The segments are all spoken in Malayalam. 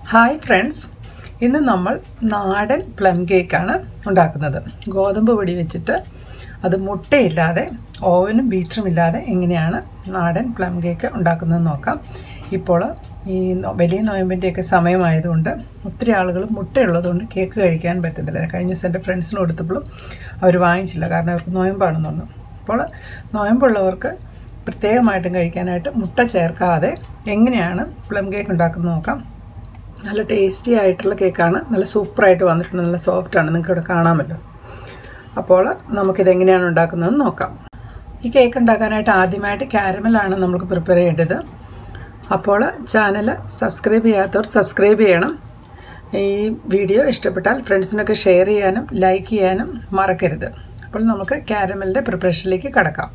ഹായ് ഫ്രണ്ട്സ് ഇന്ന് നമ്മൾ നാടൻ പ്ലം കേക്കാണ് ഉണ്ടാക്കുന്നത് ഗോതമ്പ് പൊടി വെച്ചിട്ട് അത് മുട്ടയില്ലാതെ ഓവനും ബീറ്ററും ഇല്ലാതെ എങ്ങനെയാണ് നാടൻ പ്ലം കേക്ക് ഉണ്ടാക്കുന്നതെന്ന് നോക്കാം ഇപ്പോൾ ഈ നൊ- വലിയ നോയമ്പിൻ്റെയൊക്കെ സമയമായതുകൊണ്ട് ഒത്തിരി ആളുകൾ മുട്ടയുള്ളതുകൊണ്ട് കേക്ക് കഴിക്കാൻ പറ്റത്തില്ല കഴിഞ്ഞ ദിവസം എൻ്റെ ഫ്രണ്ട്സിന് കൊടുത്തപ്പോഴും അവർ വാങ്ങിച്ചില്ല കാരണം അവർക്ക് നോയമ്പാണെന്ന് പറഞ്ഞു അപ്പോൾ നോയമ്പുള്ളവർക്ക് പ്രത്യേകമായിട്ടും കഴിക്കാനായിട്ട് മുട്ട ചേർക്കാതെ എങ്ങനെയാണ് പ്ലം കേക്ക് ഉണ്ടാക്കുന്നത് നോക്കാം നല്ല ടേസ്റ്റി ആയിട്ടുള്ള കേക്കാണ് നല്ല സൂപ്പറായിട്ട് വന്നിട്ടുണ്ട് നല്ല സോഫ്റ്റാണ് നിങ്ങൾക്ക് ഇവിടെ കാണാമല്ലോ അപ്പോൾ നമുക്കിത് എങ്ങനെയാണ് ഉണ്ടാക്കുന്നതെന്ന് നോക്കാം ഈ കേക്ക് ഉണ്ടാക്കാനായിട്ട് ആദ്യമായിട്ട് കാരമലാണ് നമുക്ക് പ്രിപ്പയർ ചെയ്യേണ്ടത് അപ്പോൾ ചാനൽ സബ്സ്ക്രൈബ് ചെയ്യാത്തവർ സബ്സ്ക്രൈബ് ചെയ്യണം ഈ വീഡിയോ ഇഷ്ടപ്പെട്ടാൽ ഫ്രണ്ട്സിനൊക്കെ ഷെയർ ചെയ്യാനും ലൈക്ക് ചെയ്യാനും മറക്കരുത് അപ്പോൾ നമുക്ക് കാരമലിൻ്റെ പ്രിപ്പറേഷനിലേക്ക് കടക്കാം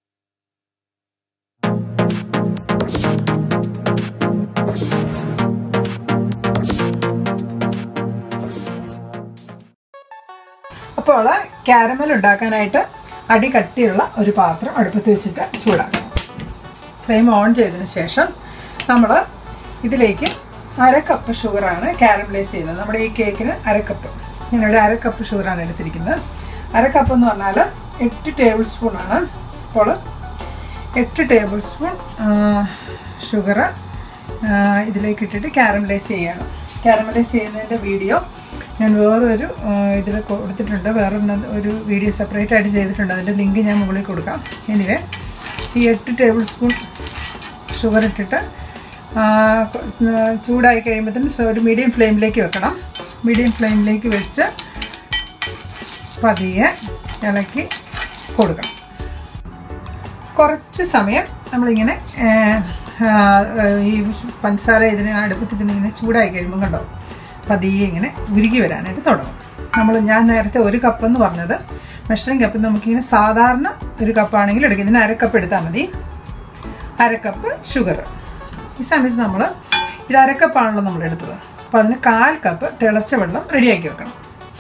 അപ്പോൾ കാരമൽ ഉണ്ടാക്കാനായിട്ട് അടി കട്ടിയുള്ള ഒരു പാത്രം അടുപ്പത്ത് വെച്ചിട്ട് ചൂടാക്കണം ഫ്ലെയിം ഓൺ ചെയ്തതിന് ശേഷം നമ്മൾ ഇതിലേക്ക് അര കപ്പ് ഷുഗറാണ് കാരമലൈസ് ചെയ്യുന്നത് നമ്മുടെ ഈ കേക്കിന് അര കപ്പ് ഞാനിവിടെ അര കപ്പ് ഷുഗറാണ് എടുത്തിരിക്കുന്നത് അര കപ്പ് എന്ന് പറഞ്ഞാൽ എട്ട് ടേബിൾ സ്പൂണാണ് അപ്പോൾ എട്ട് ടേബിൾ സ്പൂൺ ഷുഗർ ഇതിലേക്ക് ഇട്ടിട്ട് കാരമലൈസ് ചെയ്യണം കാരമലൈസ് ചെയ്യുന്നതിൻ്റെ വീഡിയോ ഞാൻ വേറൊരു ഇതിൽ കൊടുത്തിട്ടുണ്ട് വേറെ ഒരു വീഡിയോ സെപ്പറേറ്റ് ആയിട്ട് ചെയ്തിട്ടുണ്ട് അതിൻ്റെ ലിങ്ക് ഞാൻ മുകളിൽ കൊടുക്കാം എനിവേ ഈ എട്ട് ടേബിൾ സ്പൂൺ ഷുഗർ ഇട്ടിട്ട് ആ, കൊ- ചൂടായി കഴിയുമ്പോഴത്തേനും ഒരു മീഡിയം ഫ്ലെയിമിലേക്ക് വെക്കണം മീഡിയം ഫ്ലെയിമിലേക്ക് വെച്ച് പതിയെ ഇളക്കി കൊടുക്കണം കുറച്ച് സമയം നമ്മളിങ്ങനെ ഏ, ആ, ഈ പഞ്ചസാര ഇതിനെ അടുപ്പത്തിട്ട് ഇങ്ങനെ ചൂടായി കഴിയുമ്പോൾ കണ്ടോ പതിയെ ഇങ്ങനെ ഉരുകി വരാനായിട്ട് തുടങ്ങും നമ്മൾ ഞാൻ നേരത്തെ ഒരു കപ്പ് എന്ന് പറഞ്ഞത് മെഷറിംഗ് കപ്പ് നമുക്കിങ്ങനെ സാധാരണ ഒരു കപ്പാണെങ്കിൽ എടുക്കും ഇതിന് അര കപ്പ് എടുത്താൽ മതി അര കപ്പ് ഷുഗർ ഈ സമയത്ത് നമ്മൾ ഇത് അര കപ്പാണല്ലോ നമ്മൾ എടുത്തത് അപ്പോൾ അതിന് കാൽ കപ്പ് തിളച്ച വെള്ളം റെഡിയാക്കി വെക്കണം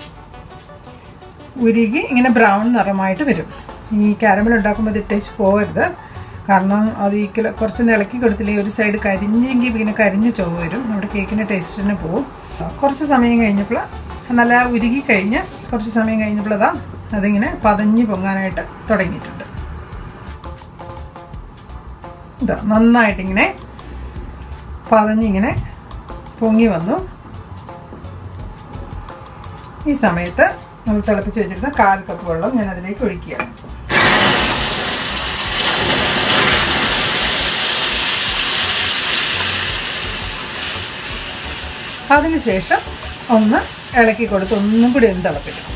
ഉരുകി ഇങ്ങനെ ബ്രൗൺ നിറമായിട്ട് വരും ഈ കാരമൽ ഉണ്ടാക്കുമ്പോൾ ഇത് ഇട്ടേച്ച് പോകരുത് കാരണം അത് ഈ കിലോ കുറച്ച് ഇളക്കി കൊടുത്തില്ലെങ്കിൽ ഒരു സൈഡ് കരിഞ്ഞെങ്കിൽ ഇങ്ങനെ കരിഞ്ഞ് ചുവ വരും നമ്മുടെ കേക്കിൻ്റെ ടേസ്റ്റിന് പോവും കുറച്ച് സമയം കഴിഞ്ഞപ്പോൾ നല്ല ഉരുകി കഴിഞ്ഞ് കുറച്ച് സമയം കഴിഞ്ഞപ്പോൾ അതാ അതിങ്ങനെ പതഞ്ഞ് പൊങ്ങാനായിട്ട് തുടങ്ങിയിട്ടുണ്ട് ഇതാ നന്നായിട്ടിങ്ങനെ പതഞ്ഞിങ്ങനെ പൊങ്ങി വന്നു ഈ സമയത്ത് നമ്മൾ തിളപ്പിച്ച് വെച്ചിരുന്ന കാൽ കപ്പ് വെള്ളം ഞാൻ അതിലേക്ക് ഒഴിക്കുകയാണ് അതിനുശേഷം ഒന്ന് ഇളക്കി കൊടുത്ത് ഒന്നും കൂടി ഒന്ന് തിളപ്പിക്കണം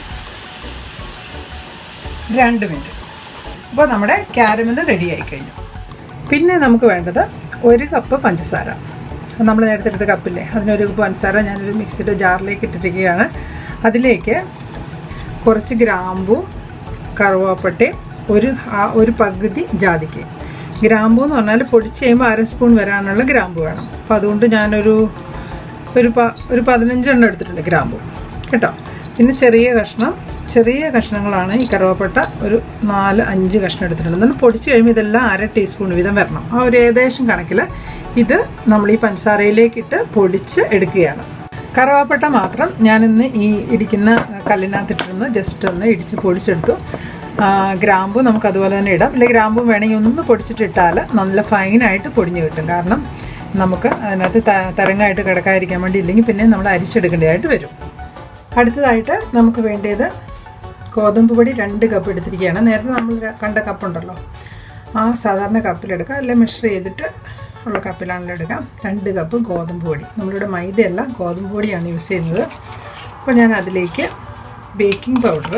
രണ്ട് മിനിറ്റ് അപ്പോൾ നമ്മുടെ ക്യാരമൽ റെഡി ആയി കഴിഞ്ഞു പിന്നെ നമുക്ക് വേണ്ടത് ഒരു കപ്പ് പഞ്ചസാര നമ്മൾ നേരത്തെ എടുത്ത കപ്പില്ലേ അതിനൊരു കപ്പ് പഞ്ചസാര ഞാനൊരു മിക്സിയുടെ ജാറിലേക്ക് ഇട്ടിരിക്കുകയാണ് അതിലേക്ക് കുറച്ച് ഗ്രാമ്പും കറുവാപ്പട്ടയും ഒരു ആ- ഒരു പകുതി ജാതിക്ക ഗ്രാമ്പു എന്ന് പറഞ്ഞാൽ പൊടിച്ച് കഴിയുമ്പോൾ അര സ്പൂൺ വരാനുള്ള ഗ്രാമ്പു വേണം അപ്പോൾ അതുകൊണ്ട് ഞാനൊരു ഒരു പ ഒരു പതിനഞ്ചെണ്ണം എടുത്തിട്ടുണ്ട് ഗ്രാമ്പു കേട്ടോ പിന്നെ ചെറിയ കഷ്ണം ചെറിയ കഷ്ണങ്ങളാണ് ഈ കറുവപ്പട്ട ഒരു നാല് അഞ്ച് കഷ്ണം എടുത്തിട്ടുണ്ട് എന്നാലും പൊടിച്ച് കഴിയുമ്പോൾ ഇതെല്ലാം അര ടീസ്പൂൺ വീതം വരണം ആ ഒരു ഏകദേശം കണക്കിൽ ഇത് നമ്മൾ ഈ പഞ്ചസാരയിലേക്കിട്ട് പൊടിച്ച് എടുക്കുകയാണ് കറുവാപ്പട്ട മാത്രം ഞാനിന്ന് ഈ ഇടിക്കുന്ന കല്ലിനകത്തിട്ടിരുന്ന് ജസ്റ്റ് ഒന്ന് ഇടിച്ച് പൊടിച്ചെടുത്തു ആ, ഗ്രാമ്പു നമുക്ക് അതുപോലെ തന്നെ ഇടാം അല്ലെങ്കിൽ ഗ്രാമ്പും വേണമെങ്കിൽ ഒന്ന് പൊടിച്ചിട്ട് ഇട്ടാൽ നല്ല ഫൈനായിട്ട് പൊടിഞ്ഞ് കിട്ടും കാരണം നമുക്ക് അതിനകത്ത് ത- തരങ്ങായിട്ട് കിടക്കാതിരിക്കാൻ വേണ്ടി ഇല്ലെങ്കിൽ പിന്നെ നമ്മൾ അരിച്ചെടുക്കേണ്ടതായിട്ട് വരും അടുത്തതായിട്ട് നമുക്ക് വേണ്ടത് ഗോതമ്പ് പൊടി രണ്ട് കപ്പ് എടുത്തിരിക്കുകയാണ് നേരത്തെ നമ്മൾ ര- കണ്ട കപ്പുണ്ടല്ലോ ആ സാധാരണ കപ്പിലെടുക്കാം അല്ലെങ്കിൽ മെഷർ ചെയ്തിട്ട് ഉള്ള കപ്പിലാണല്ലോ എടുക്കാം രണ്ട് കപ്പ് ഗോതമ്പ് പൊടി നമ്മളിവിടെ മൈദയല്ല ഗോതമ്പ് പൊടിയാണ് യൂസ് ചെയ്യുന്നത് അപ്പോൾ ഞാൻ അതിലേക്ക് ബേക്കിംഗ് പൗഡർ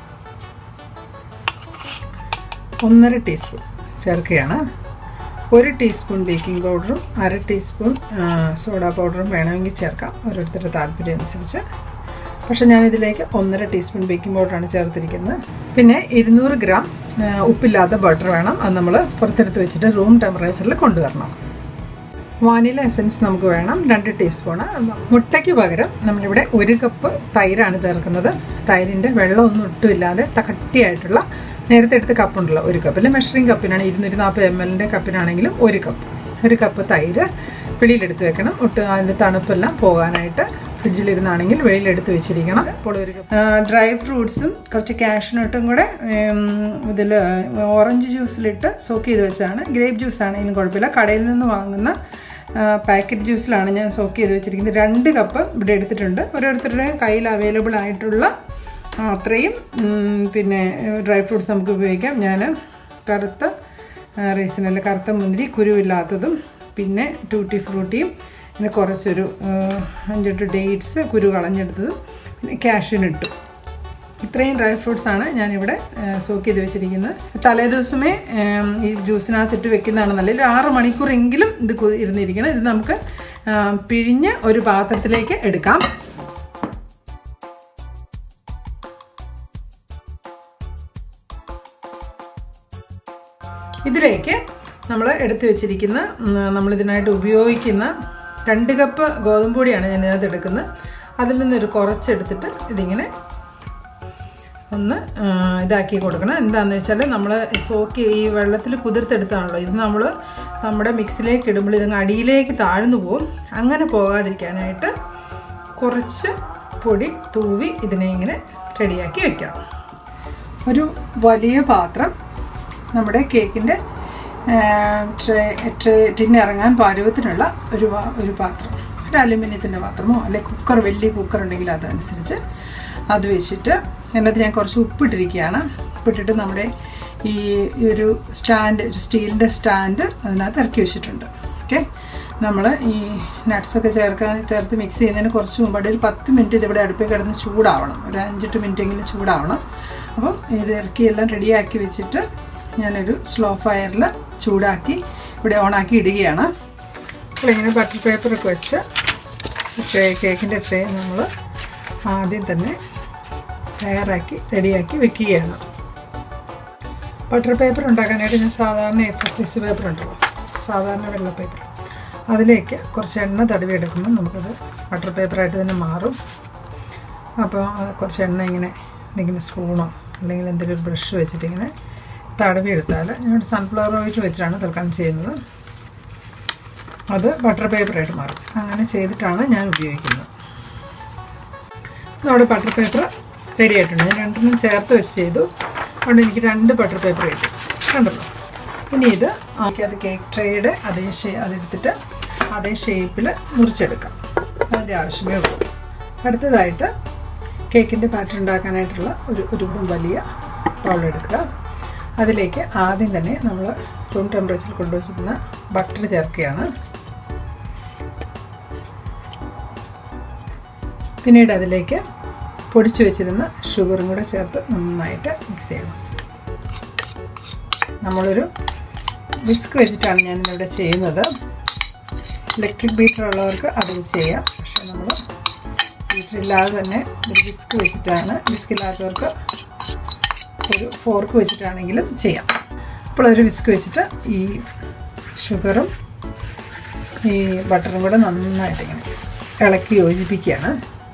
ഒന്നര ടീസ്പൂൺ ചേർക്കുകയാണ് ഒരു ടീസ്പൂൺ ബേക്കിംഗ് പൗഡറും അര ടീസ്പൂൺ സോഡാ പൗഡറും വേണമെങ്കിൽ ചേർക്കാം ഓരോരുത്തരുടെ താല്പര്യം അനുസരിച്ച് പക്ഷേ ഞാനിതിലേക്ക് ഒന്നര ടീസ്പൂൺ ബേക്കിംഗ് പൗഡറാണ് ചേർത്തിരിക്കുന്നത് പിന്നെ ഇരുന്നൂറ് ഗ്രാം ആ, ഉപ്പില്ലാത്ത ബട്ടർ വേണം അത് നമ്മൾ പുറത്തെടുത്ത് വെച്ചിട്ട് റൂം ടെമ്പറേച്ചറിൽ കൊണ്ടുവരണം വാനില എസൻസ് നമുക്ക് വേണം രണ്ട് ടീസ്പൂണ് മുട്ടയ്ക്ക് പകരം നമ്മളിവിടെ ഒരു കപ്പ് തൈരാണ് ചേർക്കുന്നത് തൈരിൻ്റെ വെള്ളമൊന്നും ഒട്ടുമില്ലാതെ കട്ടിയായിട്ടുള്ള നേരത്തെ എടുത്ത കപ്പുണ്ടല്ലോ ഒരു കപ്പ് അല്ലെ മെഷറിംഗ് കപ്പിനാണ് ഇരുന്നൂറ്റി നാൽപ്പത് എം എല്ലിൻ്റെ കപ്പിനാണെങ്കിലും ഒരു കപ്പ് ഒരു കപ്പ് തൈര് വെളിയിലെടുത്ത് വെക്കണം ഒട്ടും അതിൻ്റെ തണുപ്പെല്ലാം പോകാനായിട്ട് ഫ്രിഡ്ജിലിരുന്നാണെങ്കിൽ വെളിയിലെടുത്ത് വെച്ചിരിക്കണം അപ്പോൾ ഒരു ഡ്രൈ ഫ്രൂട്ട്സും കുറച്ച് കാഷ്നട്ടും കൂടെ ഇതിൽ ഓറഞ്ച് ജ്യൂസിലിട്ട് സോക്ക് ചെയ്ത് വെച്ചാണ് ഗ്രേപ്പ് ജ്യൂസ് ആണെങ്കിലും കുഴപ്പമില്ല കടയിൽ നിന്ന് വാങ്ങുന്ന പാക്കറ്റ് ജ്യൂസിലാണ് ഞാൻ സോക്ക് ചെയ്ത് വെച്ചിരിക്കുന്നത് രണ്ട് കപ്പ് ഇവിടെ എടുത്തിട്ടുണ്ട് ഓരോരുത്തരുടെയും കയ്യിൽ അവൈലബിൾ ആയിട്ടുള്ള അത്രയും ഉം, പിന്നെ ഡ്രൈ ഫ്രൂട്ട്സ് നമുക്ക് ഉപയോഗിക്കാം ഞാൻ കറുത്ത റൈസിനല്ല കറുത്ത മുന്തിരി കുരുവില്ലാത്തതും പിന്നെ ടൂട്ടി ഫ്രൂട്ടിയും പിന്നെ കുറച്ചൊരു ആ, അഞ്ചെട്ട് ഡേറ്റ്സ് കുരു കളഞ്ഞെടുത്തതും പിന്നെ കാഷ്യൂനിട്ടു ഇത്രയും ഡ്രൈ ഫ്രൂട്ട്സ് ആണ് ഞാനിവിടെ സോക്ക് ചെയ്ത് വെച്ചിരിക്കുന്നത് തലേ ദിവസമേ ഉം, ഈ ജ്യൂസിനകത്തിട്ട് വെക്കുന്നതാണ് നല്ലത് ഒരു ആറ് മണിക്കൂറെങ്കിലും ഇത് കു- ഇരുന്നിരിക്കണം ഇത് നമുക്ക് ആ, പിഴിഞ്ഞ് ഒരു പാത്രത്തിലേക്ക് എടുക്കാം ഇതിലേക്ക് നമ്മൾ എടുത്തു വെച്ചിരിക്കുന്ന ഉം, നമ്മളിതിനായിട്ട് ഉപയോഗിക്കുന്ന രണ്ട് കപ്പ് ഗോതമ്പ് പൊടിയാണ് ഞാൻ ഇതിനകത്ത് എടുക്കുന്നത് അതിൽ നിന്നൊരു കുറച്ചെടുത്തിട്ട് ഇതിങ്ങനെ ഒന്ന് ആ, ഇതാക്കി കൊടുക്കണം എന്താണെന്ന് വെച്ചാൽ നമ്മൾ സോക്ക് ഈ വെള്ളത്തിൽ കുതിർത്തെടുത്താണല്ലോ ഇത് നമ്മൾ നമ്മുടെ മിക്സിലേക്ക് ഇടുമ്പോൾ ഇതങ്ങ് അടിയിലേക്ക് താഴ്ന്നു പോകും അങ്ങനെ പോകാതിരിക്കാനായിട്ട് കുറച്ച് പൊടി തൂവി ഇതിനെ ഇങ്ങനെ റെഡിയാക്കി വെക്കാം ഒരു വലിയ പാത്രം നമ്മുടെ കേക്കിൻ്റെ ട്രേ ട്രേ ടിന്നിറങ്ങാൻ പാചകത്തിനുള്ള ഒരു പാ- ഒരു പാത്രം ഒരു അലുമിനിയത്തിൻ്റെ പാത്രമോ അല്ലെങ്കിൽ കുക്കർ വലിയ കുക്കർ ഉണ്ടെങ്കിൽ അതനുസരിച്ച് അത് വെച്ചിട്ട് അതിനകത്ത് ഞാൻ കുറച്ച് ഉപ്പിട്ടിരിക്കുകയാണ് ഉപ്പിട്ടിട്ട് നമ്മുടെ ഈ ഈ ഒരു സ്റ്റാൻഡ് ഒരു സ്റ്റീലിൻ്റെ സ്റ്റാൻഡ് അതിനകത്ത് ഇറക്കി വെച്ചിട്ടുണ്ട് ഓക്കെ നമ്മൾ ഈ നട്ട്സൊക്കെ ചേർക്കാൻ ചേർത്ത് മിക്സ് ചെയ്യുന്നതിന് കുറച്ച് മുമ്പായിട്ട് ഒരു പത്ത് മിനിറ്റ് ഇതിവിടെ അടുപ്പിൽ കിടന്ന് ചൂടാവണം ഒരു അഞ്ചെട്ട് മിനിറ്റെങ്കിലും ചൂടാവണം അപ്പം ഇത് ഇറക്കി എല്ലാം റെഡിയാക്കി വെച്ചിട്ട് ഞാനൊരു സ്ലോ ഫയറിൽ ചൂടാക്കി ഇവിടെ ഓണാക്കി ഇടുകയാണ് അപ്പോൾ ഇങ്ങനെ ബട്ടർ പേപ്പറൊക്കെ വെച്ച് ട്രേ കേക്കിൻ്റെ ട്രേ നമ്മൾ ആദ്യം തന്നെ തയ്യാറാക്കി റെഡിയാക്കി വെക്കുകയാണ് ബട്ടർ പേപ്പർ ഉണ്ടാക്കാനായിട്ട് ഞാൻ സാധാരണ എഫ് എസ് എസ് പേപ്പർ ഉണ്ടല്ലോ സാധാരണ വെള്ള പേപ്പർ അതിലേക്ക് കുറച്ച് എണ്ണ തടവി എടുക്കുമ്പോൾ നമുക്കത് ബട്ടർ പേപ്പറായിട്ട് തന്നെ മാറും അപ്പോൾ അത് കുറച്ച് എണ്ണ ഇങ്ങനെ എന്തെങ്കിലും സ്പൂണോ അല്ലെങ്കിൽ എന്തെങ്കിലും ഒരു ബ്രഷ് വെച്ചിട്ട് ഇങ്ങനെ തടവി എടുത്താൽ ഞാനിവിടെ സൺഫ്ലവർ ഓയിൽ വെച്ചിട്ടാണ് തൽക്കാലം ചെയ്യുന്നത് അത് ബട്ടർ പേപ്പറായിട്ട് മാറും അങ്ങനെ ചെയ്തിട്ടാണ് ഞാൻ ഉപയോഗിക്കുന്നത് നമ്മുടെ ബട്ടർ പേപ്പർ റെഡി ആയിട്ടുണ്ട് ഞാൻ രണ്ടെണ്ണം ചേർത്ത് വെച്ച് ചെയ്തു അതുകൊണ്ട് എനിക്ക് രണ്ട് ബട്ടർ പേപ്പർ കിട്ടി കണ്ടല്ലോ ഇനി ഇത് ആക്കി അത് കേക്ക് ട്രേയുടെ അതേ ഷേ അതെടുത്തിട്ട് അതേ ഷേപ്പിൽ മുറിച്ചെടുക്കാം അതിൻ്റെ ആവശ്യമേ ഉള്ളൂ അടുത്തതായിട്ട് കേക്കിൻ്റെ പാറ്റർ ഉണ്ടാക്കാനായിട്ടുള്ള ഒരു ഒരുവിധം വലിയ ബൗൾ എടുക്കുക അതിലേക്ക് ആദ്യം തന്നെ നമ്മൾ റൂം ടെമ്പറേച്ചറിൽ കൊണ്ടുവച്ചിരുന്ന ബട്ടർ ചേർക്കുകയാണ് പിന്നീട് അതിലേക്ക് പൊടിച്ചു വെച്ചിരുന്ന ഷുഗറും കൂടെ ചേർത്ത് നന്നായിട്ട് മിക്സ് ചെയ്യണം നമ്മളൊരു വിസ്ക് വെച്ചിട്ടാണ് ഞാനിന്നിവിടെ ചെയ്യുന്നത് ഇലക്ട്രിക് ബീറ്റർ ഉള്ളവർക്ക് അത് ചെയ്യാം പക്ഷേ നമ്മൾ ബീറ്റർ ഇല്ലാതെ തന്നെ ഒരു വിസ്ക് വെച്ചിട്ടാണ് വിസ്ക് ഇല്ലാത്തവർക്ക് ഒരു ഫോർക്ക് വെച്ചിട്ടാണെങ്കിലും ചെയ്യാം അപ്പോൾ ഒരു വിസ്ക് വെച്ചിട്ട് ഈ ഷുഗറും ഈ ബട്ടറും കൂടെ നന്നായിട്ട് ഇങ്ങനെ ഇളക്കി യോജിപ്പിക്കുകയാണ്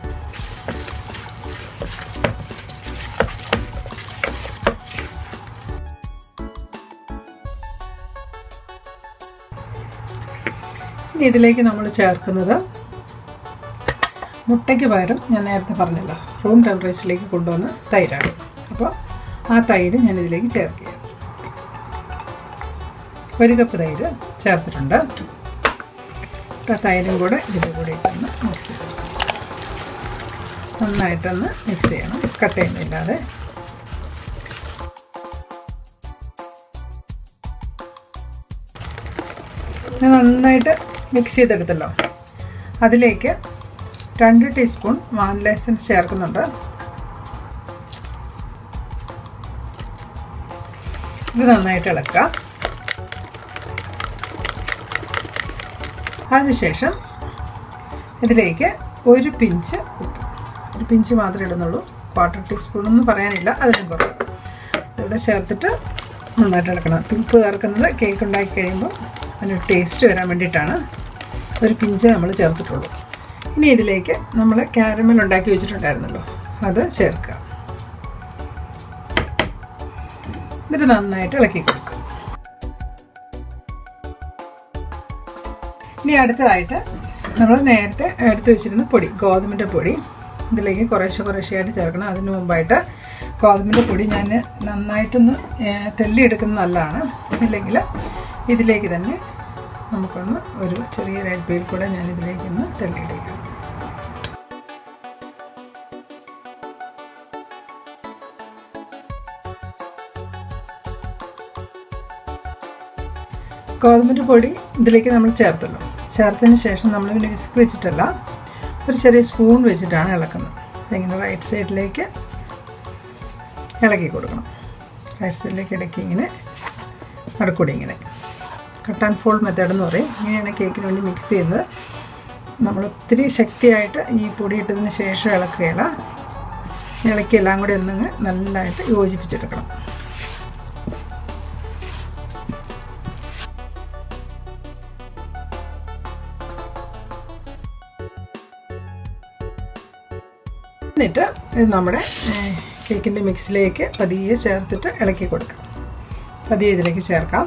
ഇനി ഇതിലേക്ക് നമ്മൾ ചേർക്കുന്നത് മുട്ടയ്ക്ക് പകരം ഞാൻ നേരത്തെ പറഞ്ഞല്ലോ റൂം ടെമ്പറേച്ചറിലേക്ക് കൊണ്ടുവന്ന തൈരാണ് അപ്പോൾ ആ തൈര് ഞാൻ ഇതിലേക്ക് ചേർക്കുക ഒരു കപ്പ് തൈര് ചേർത്തിട്ടുണ്ട് അപ്പോൾ ആ തൈരും കൂടെ ഇതിൻ്റെ കൂടെ ഇട്ടൊന്ന് മിക്സ് ചെയ്യണം നന്നായിട്ടൊന്ന് മിക്സ് ചെയ്യണം കട്ടയൊന്നുമില്ലാതെ ഇത് നന്നായിട്ട് മിക്സ് ചെയ്തെടുത്തല്ലോ അതിലേക്ക് രണ്ട് ടീസ്പൂൺ വാനില എസൻസ് ചേർക്കുന്നുണ്ട് ഇത് നന്നായിട്ട് ഇളക്കുക അതിനുശേഷം ഇതിലേക്ക് ഒരു പിഞ്ച് ഉപ്പ് ഒരു പിഞ്ച് മാത്രമേ ഇടുന്നുള്ളൂ ക്വാർട്ടർ ടീസ്പൂൺ ഒന്നും പറയാനില്ല അതിനും കുറവ് ഇവിടെ ചേർത്തിട്ട് നന്നായിട്ട് ഇളക്കണം ഉപ്പ് ചേർക്കുന്നത് കേക്ക് ഉണ്ടാക്കി കഴിയുമ്പോൾ അതിനൊരു ടേസ്റ്റ് വരാൻ വേണ്ടിയിട്ടാണ് ഒരു പിഞ്ച് നമ്മൾ ചേർത്തിട്ടുള്ളൂ ഇനി ഇതിലേക്ക് നമ്മൾ കാരമൽ ഉണ്ടാക്കി വെച്ചിട്ടുണ്ടായിരുന്നല്ലോ അത് ചേർക്കുക എന്നിട്ട് നന്നായിട്ട് ഇളക്കി കൊടുക്കുക ഇനി അടുത്തതായിട്ട് നമ്മൾ നേരത്തെ എടുത്തു വെച്ചിരുന്ന പൊടി ഗോതമ്പിൻ്റെ പൊടി ഇതിലേക്ക് കുറേശ്ശെ കുറേശ്ശെയായിട്ട് ചേർക്കണം അതിന് മുമ്പായിട്ട് ഗോതമ്പിൻ്റെ പൊടി ഞാൻ നന്നായിട്ടൊന്ന് ഏഹ്, തെള്ളിയെടുക്കുന്നത് നല്ലതാണ് ഇല്ലെങ്കിൽ ഇതിലേക്ക് തന്നെ നമുക്കൊന്ന് ഒരു ചെറിയ അരിപ്പയിൽ കൂടെ ഞാൻ ഇതിലേക്കൊന്ന് തെള്ളിയിടുകയാണ് ഗോതമ്പിൻ്റെ പൊടി ഇതിലേക്ക് നമ്മൾ ചേർത്തല്ലോ ചേർത്തതിന് ശേഷം നമ്മൾ പിന്നെ വിസ്ക് വെച്ചിട്ടല്ല ഒരു ചെറിയ സ്പൂൺ വെച്ചിട്ടാണ് ഇളക്കുന്നത് ഇങ്ങനെ റൈറ്റ് സൈഡിലേക്ക് ഇളക്കി കൊടുക്കണം റൈറ്റ് സൈഡിലേക്ക് ഇടയ്ക്ക് ഇങ്ങനെ നടുക്കൂടി ഇങ്ങനെ കട്ട് ആൻഡ് ഫോൾഡ് മെത്തേഡ് എന്ന് പറയും ഇങ്ങനെയാണ് കേക്കിന് വേണ്ടി മിക്സ് ചെയ്യുന്നത് നമ്മൾ ഒത്തിരി ശക്തിയായിട്ട് ഈ പൊടി ഇട്ടതിന് ശേഷം ഇളക്കുകയില്ല ഇളക്കി എല്ലാം കൂടി ഒന്നങ്ങ് നല്ലതായിട്ട് യോജിപ്പിച്ചെടുക്കണം എന്നിട്ട് ഇത് നമ്മുടെ കേക്കിൻ്റെ മിക്സിലേക്ക് പതിയെ ചേർത്തിട്ട് ഇളക്കി കൊടുക്കാം പതിയെ ഇതിലേക്ക് ചേർക്കാം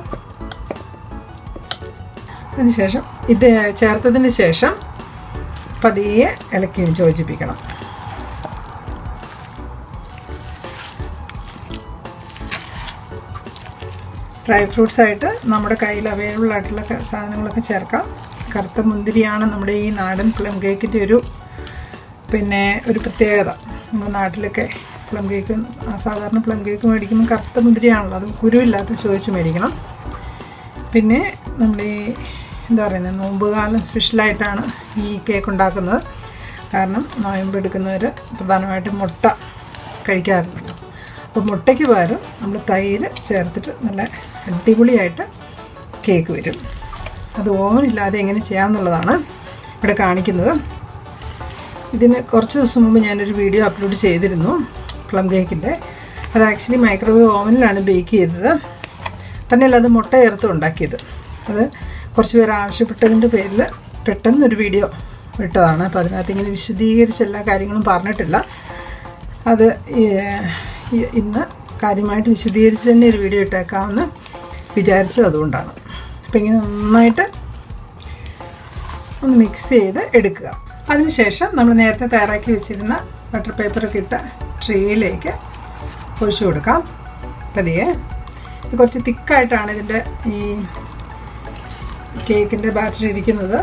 അതിനുശേഷം ഇത് ചേർത്തതിന് ശേഷം പതിയെ ഇളക്കി യോജിപ്പിക്കണം ഡ്രൈ ഫ്രൂട്ട്സ് ആയിട്ട് നമ്മുടെ കയ്യിൽ അവൈലബിൾ ആയിട്ടുള്ള ക- സാധനങ്ങളൊക്കെ ചേർക്കാം കറുത്ത മുന്തിരിയാണ് നമ്മുടെ ഈ നാടൻ പ്ലം കേക്കിൻ്റെ ഒരു പിന്നെ ഒരു പ്രത്യേകത നമ്മുടെ നാട്ടിലൊക്കെ പ്ലം കേക്ക് ആ സാധാരണ പ്ലം കേക്ക് മേടിക്കുമ്പോൾ കറുത്ത മുന്തിരിയാണല്ലോ അത് കുരുവില്ലാത്ത ചോദിച്ച് മേടിക്കണം പിന്നെ നമ്മൾ ഈ എന്താ പറയുന്നത് നോമ്പുകാലം സ്പെഷ്യലായിട്ടാണ് ഈ കേക്ക് ഉണ്ടാക്കുന്നത് കാരണം നോയമ്പ് എടുക്കുന്നവർ പ്രധാനമായിട്ടും മുട്ട കഴിക്കാറുണ്ട് അപ്പോൾ മുട്ടയ്ക്ക് പകരം നമ്മൾ തൈര് ചേർത്തിട്ട് നല്ല അടിപൊളിയായിട്ട് കേക്ക് വരും അത് ഓവനില്ലാതെ എങ്ങനെ ചെയ്യാമെന്നുള്ളതാണ് ഇവിടെ കാണിക്കുന്നത് ഇതിന് കുറച്ച് ദിവസം മുമ്പ് ഞാനൊരു വീഡിയോ അപ്ലോഡ് ചെയ്തിരുന്നു പ്ലം കേക്കിൻ്റെ അത് ആക്ച്വലി മൈക്രോവേവ് ഓവനിലാണ് ബേക്ക് ചെയ്തത് തന്നെയല്ല അത് മുട്ട ചേർത്ത് ഉണ്ടാക്കിയത് അത് കുറച്ച് പേർ ആവശ്യപ്പെട്ടതിൻ്റെ പേരിൽ പെട്ടെന്നൊരു വീഡിയോ ഇട്ടതാണ് അപ്പോൾ അതിനകത്ത് ഇങ്ങനെ വിശദീകരിച്ച് എല്ലാ കാര്യങ്ങളും പറഞ്ഞിട്ടില്ല അത് ഈ- ഈ- ഇന്ന് കാര്യമായിട്ട് വിശദീകരിച്ച് തന്നെ ഒരു വീഡിയോ ഇട്ടേക്കാമെന്ന് വിചാരിച്ചത് അതുകൊണ്ടാണ് അപ്പോൾ ഇങ്ങനെ നന്നായിട്ട് ഒന്ന് മിക്സ് ചെയ്ത് എടുക്കുക അതിനുശേഷം നമ്മൾ നേരത്തെ തയ്യാറാക്കി വെച്ചിരുന്ന ബട്ടർ പേപ്പറൊക്കെ ഇട്ട ട്രേയിലേക്ക് ഒഴിച്ചു കൊടുക്കാം പതിയെ ഇത് കുറച്ച് തിക്കായിട്ടാണ് ഇതിൻ്റെ ഈ കേക്കിൻ്റെ ബാറ്റർ ഇരിക്കുന്നത്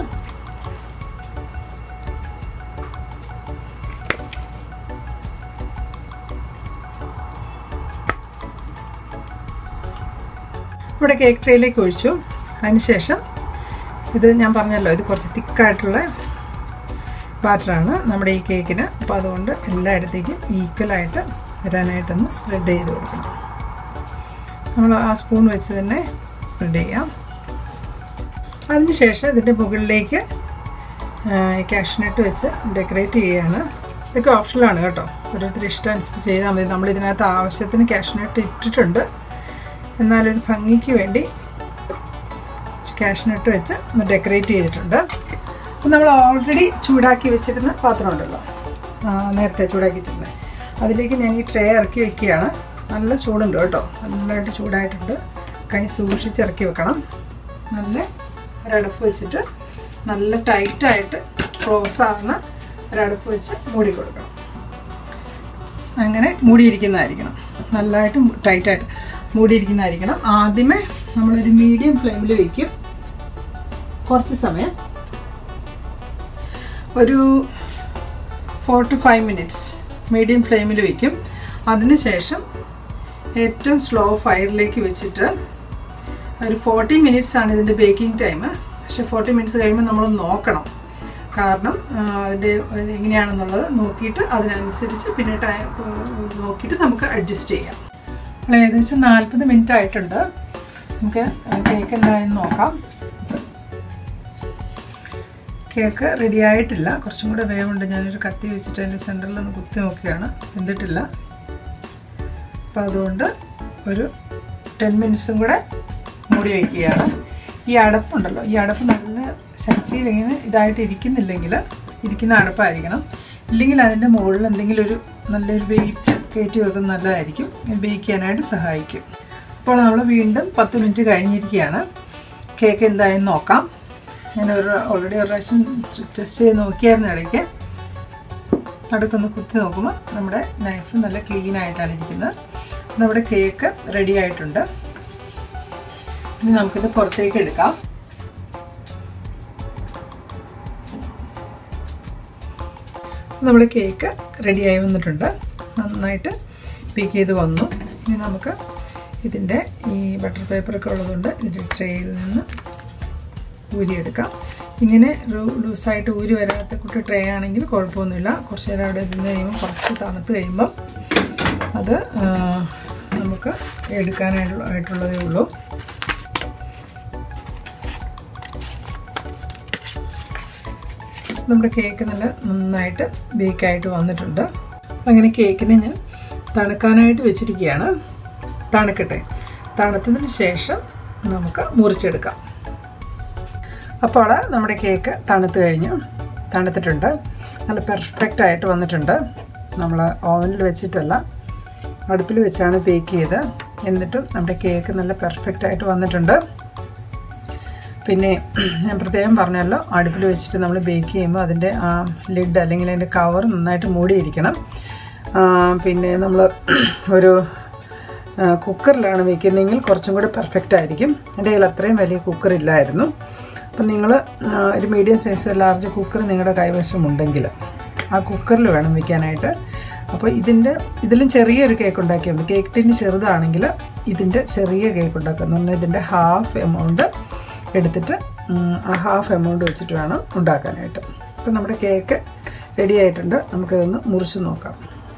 ഇവിടെ കേക്ക് ട്രേയിലേക്ക് ഒഴിച്ചു അതിനുശേഷം ഇത് ഞാൻ പറഞ്ഞല്ലോ ഇത് കുറച്ച് തിക്കായിട്ടുള്ള ബാറ്ററാണ് നമ്മുടെ ഈ കേക്കിന് അപ്പോൾ അതുകൊണ്ട് എല്ലായിടത്തേക്കും ഈക്വലായിട്ട് വരാനായിട്ടൊന്ന് സ്പ്രെഡ് ചെയ്ത് കൊടുക്കണം നമ്മൾ ആ സ്പൂൺ വെച്ച് തന്നെ സ്പ്രെഡ് ചെയ്യാം അതിനുശേഷം ഇതിൻ്റെ മുകളിലേക്ക് കാഷ്നട്ട് വെച്ച് ഡെക്കറേറ്റ് ചെയ്യുകയാണ് ഇതൊക്കെ ഓപ്ഷനിലാണ് കേട്ടോ ഓരോരുത്തർ ഇഷ്ടം അനുസരിച്ച് ചെയ്താൽ മതി നമ്മൾ ഇതിനകത്ത് ആവശ്യത്തിന് കാഷ്നട്ട് ഇട്ടിട്ടുണ്ട് എന്നാലൊരു ഭംഗിക്ക് വേണ്ടി കാഷ്നട്ട് വെച്ച് ഒന്ന് ഡെക്കറേറ്റ് ചെയ്തിട്ടുണ്ട് അപ്പം നമ്മൾ ഓൾറെഡി ചൂടാക്കി വെച്ചിരുന്ന പാത്രമുണ്ടല്ലോ ആ, നേരത്തെ ചൂടാക്കി വെച്ചിരുന്നത് അതിലേക്ക് ഞാൻ ഈ ട്രേ ഇറക്കി വെക്കുകയാണ് നല്ല ചൂടുണ്ട് കേട്ടോ നല്ലതായിട്ട് ചൂടായിട്ടുണ്ട് കൈ സൂക്ഷിച്ച് ഇറക്കി വെക്കണം നല്ല ഒരടുപ്പ് വെച്ചിട്ട് നല്ല ടൈറ്റായിട്ട് ക്ലോസ് ആവുന്ന ഒരടുപ്പ് വെച്ച് മൂടി കൊടുക്കണം അങ്ങനെ മൂടിയിരിക്കുന്നതായിരിക്കണം നല്ലതായിട്ട് ടൈറ്റായിട്ട് മൂടിയിരിക്കുന്നതായിരിക്കണം ആദ്യമേ നമ്മളൊരു മീഡിയം ഫ്ലെയിമിൽ വയ്ക്കും കുറച്ച് സമയം ഒരു four two five minutes medium ഫ്ലെയിമിൽ വയ്ക്കും അതിനുശേഷം ഏറ്റവും സ്ലോ ഫയറിലേക്ക് വെച്ചിട്ട് ഒരു ഫോർട്ടി മിനിറ്റ്സ് ആണ് ഇതിൻ്റെ ബേക്കിംഗ് ടൈം പക്ഷെ ഫോർട്ടി മിനിറ്റ്സ് കഴിയുമ്പോൾ നമ്മൾ നോക്കണം കാരണം ആ, അതിൻ്റെ ഇത് എങ്ങനെയാണെന്നുള്ളത് നോക്കിയിട്ട് അതിനനുസരിച്ച് പിന്നെ ടൈം നോക്കിയിട്ട് നമുക്ക് അഡ്ജസ്റ്റ് ചെയ്യാം നമ്മൾ ഏകദേശം നാൽപ്പത് മിനിറ്റ് ആയിട്ടുണ്ട് നമുക്ക് കേക്ക് എന്തായെന്ന് നോക്കാം കേക്ക് റെഡി ആയിട്ടില്ല കുറച്ചും കൂടെ വേവുണ്ട് ഞാനൊരു കത്തി വെച്ചിട്ട് അതിൻ്റെ സെൻറ്ററിൽ ഒന്ന് കുത്തി നോക്കുകയാണ് വെന്തിട്ടില്ല അപ്പോൾ അതുകൊണ്ട് ഒരു ടെൻ മിനിറ്റ്സും കൂടെ മൂടി വയ്ക്കുകയാണ് ഈ അടപ്പുണ്ടല്ലോ ഈ അടപ്പ് നല്ല ശക്തിയിൽ ഇങ്ങനെ ഇതായിട്ട് ഇരിക്കുന്നില്ലെങ്കിൽ ഇരിക്കുന്ന അടപ്പായിരിക്കണം ഇല്ലെങ്കിൽ അതിൻ്റെ മുകളിൽ എന്തെങ്കിലും ഒരു നല്ലൊരു വെയിറ്റ് കയറ്റി വെക്കുന്നത് നല്ലതായിരിക്കും ഇത് ബേക്ക് ചെയ്യാനായിട്ട് സഹായിക്കും അപ്പോൾ നമ്മൾ വീണ്ടും പത്ത് മിനിറ്റ് കഴിഞ്ഞിരിക്കുകയാണ് കേക്ക് എന്തായെന്ന് നോക്കാം ഞാൻ ഒരു ഓൾറെഡി ഒരു പ്രാവശ്യം ടെസ്റ്റ് ചെയ്ത് നോക്കിയായിരുന്നു ഇടയ്ക്ക് നടുക്കൊന്ന് കുത്തി നോക്കുമ്പോൾ നമ്മുടെ നൈഫ് നല്ല ക്ലീൻ ആയിട്ടാണ് ഇരിക്കുന്നത് നമ്മുടെ കേക്ക് റെഡി ആയിട്ടുണ്ട് ഇനി നമുക്കിത് പുറത്തേക്ക് എടുക്കാം നമ്മുടെ കേക്ക് റെഡിയായി വന്നിട്ടുണ്ട് നന്നായിട്ട് പീക്ക് ചെയ്ത് വന്നു ഇനി നമുക്ക് ഇതിൻ്റെ ഈ ബട്ടർ പേപ്പറൊക്കെ ഉള്ളതുകൊണ്ട് ഇതിൻ്റെ ട്രേയിൽ നിന്ന് ഊരിയെടുക്കാം ഇങ്ങനെ ലൂസായിട്ട് ഊരി വരാത്ത കുട്ടി ട്രേ ആണെങ്കിൽ കുഴപ്പമൊന്നുമില്ല കുറച്ച് നേരം അവിടെ ഇരുന്ന് കഴിയുമ്പോൾ കുറച്ച് തണുത്ത് കഴിയുമ്പം അത് നമുക്ക് എടുക്കാനായിട്ടുള്ള ആയിട്ടുള്ളതേ ഉള്ളൂ നമ്മുടെ കേക്ക് നല്ല നന്നായിട്ട് ബേക്കായിട്ട് വന്നിട്ടുണ്ട് അങ്ങനെ കേക്കിനെ ഞാൻ തണുക്കാനായിട്ട് വെച്ചിരിക്കുകയാണ് തണുക്കട്ടെ തണുത്തതിന് ശേഷം നമുക്ക് മുറിച്ചെടുക്കാം അപ്പോൾ നമ്മുടെ കേക്ക് തണുത്ത് കഴിഞ്ഞു തണുത്തിട്ടുണ്ട് നല്ല പെർഫെക്റ്റ് ആയിട്ട് വന്നിട്ടുണ്ട് നമ്മൾ ഓവനിൽ വെച്ചിട്ടല്ല അടുപ്പിൽ വെച്ചാണ് ബേക്ക് ചെയ്ത് എന്നിട്ടും നമ്മുടെ കേക്ക് നല്ല പെർഫെക്റ്റ് ആയിട്ട് വന്നിട്ടുണ്ട് പിന്നെ ഞാൻ പ്രത്യേകം പറഞ്ഞല്ലോ അടുപ്പിൽ വെച്ചിട്ട് നമ്മൾ ബേക്ക് ചെയ്യുമ്പോൾ അതിൻ്റെ ആ ലിഡ് അല്ലെങ്കിൽ അതിൻ്റെ കവർ നന്നായിട്ട് മൂടിയിരിക്കണം പിന്നെ നമ്മൾ ഒരു കുക്കറിലാണ് വയ്ക്കുന്നതെങ്കിൽ കുറച്ചും കൂടി പെർഫെക്റ്റ് ആയിരിക്കും എൻ്റെ കയ്യിൽ അത്രയും വലിയ കുക്കർ ഇല്ലായിരുന്നു അപ്പം നിങ്ങൾ ഒരു മീഡിയം സൈസ് ലാർജ് കുക്കർ നിങ്ങളുടെ കൈവശം ഉണ്ടെങ്കിൽ ആ കുക്കറിൽ വേണം വയ്ക്കാനായിട്ട് അപ്പോൾ ഇതിൻ്റെ ഇതിലും ചെറിയൊരു കേക്ക് ഉണ്ടാക്കിയാൽ മതി കേക്ക് ടിന് ചെറുതാണെങ്കിൽ ഇതിൻ്റെ ചെറിയ കേക്ക് ഉണ്ടാക്കുക എന്ന് പറഞ്ഞാൽ ഇതിൻ്റെ ഹാഫ് എമൗണ്ട് എടുത്തിട്ട് ആ ഹാഫ് എമൗണ്ട് വെച്ചിട്ട് വേണം ഉണ്ടാക്കാനായിട്ട് അപ്പം നമ്മുടെ കേക്ക് റെഡി ആയിട്ടുണ്ട് നമുക്കിതൊന്ന് മുറിച്ച് നോക്കാം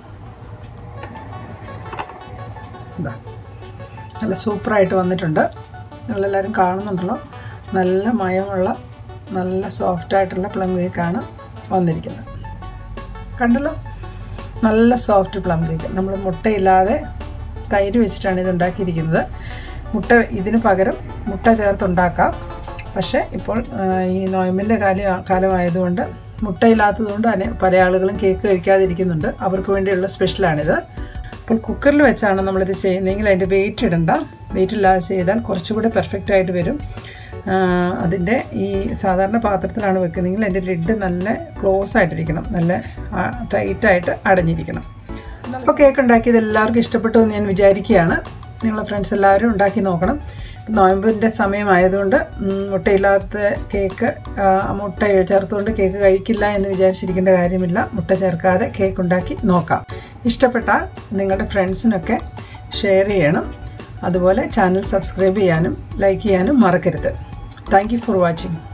ഇതാ നല്ല സൂപ്പറായിട്ട് വന്നിട്ടുണ്ട് നിങ്ങളെല്ലാവരും കാണുന്നുണ്ടല്ലോ നല്ല മയമുള്ള നല്ല സോഫ്റ്റായിട്ടുള്ള പ്ലം കേക്കാണ് വന്നിരിക്കുന്നത് കണ്ടല്ലോ നല്ല സോഫ്റ്റ് പ്ലം കേക്ക് നമ്മൾ മുട്ടയില്ലാതെ തൈര് വെച്ചിട്ടാണ് ഇത് ഉണ്ടാക്കിയിരിക്കുന്നത് മുട്ട ഇതിന് പകരം മുട്ട ചേർത്തുണ്ടാക്കാം പക്ഷേ ഇപ്പോൾ ഈ നോയമ്പിൻ്റെ കാലം കാലമായതുകൊണ്ട് മുട്ടയില്ലാത്തതുകൊണ്ട് തന്നെ പല ആളുകളും കേക്ക് കഴിക്കാതിരിക്കുന്നുണ്ട് അവർക്ക് വേണ്ടിയുള്ള സ്പെഷ്യലാണിത് അപ്പോൾ കുക്കറിൽ വെച്ചാണ് നമ്മളിത് ചെയ്യുന്നതെങ്കിൽ അതിൻ്റെ വെയിറ്റ് ഇടണ്ട വെയിറ്റ് ഇല്ലാതെ ചെയ്താൽ കുറച്ചുകൂടെ പെർഫെക്റ്റ് ആയിട്ട് വരും അതിൻ്റെ ഈ സാധാരണ പാത്രത്തിലാണ് വെക്കുന്നതെങ്കിൽ അതിൻ്റെ ലിഡ് നല്ല ക്ലോസ് ആയിട്ടിരിക്കണം നല്ല ടൈറ്റായിട്ട് അടഞ്ഞിരിക്കണം അപ്പോൾ കേക്ക് ഉണ്ടാക്കിയത് എല്ലാവർക്കും ഇഷ്ടപ്പെട്ടു എന്ന് ഞാൻ വിചാരിക്കുകയാണ് നിങ്ങളെ ഫ്രണ്ട്സ് എല്ലാവരും ഉണ്ടാക്കി നോക്കണം നോയമ്പിൻ്റെ സമയമായതുകൊണ്ട് മുട്ടയില്ലാത്ത കേക്ക് മുട്ട ചേർത്തുകൊണ്ട് കേക്ക് കഴിക്കില്ല എന്ന് വിചാരിച്ചിരിക്കേണ്ട കാര്യമില്ല മുട്ട ചേർക്കാതെ കേക്ക് ഉണ്ടാക്കി നോക്കാം ഇഷ്ടപ്പെട്ടാൽ നിങ്ങളുടെ ഫ്രണ്ട്സിനൊക്കെ ഷെയർ ചെയ്യണം അതുപോലെ ചാനൽ സബ്സ്ക്രൈബ് ചെയ്യാനും ലൈക്ക് ചെയ്യാനും മറക്കരുത് താങ്ക് ഫോർ വാച്ചിങ്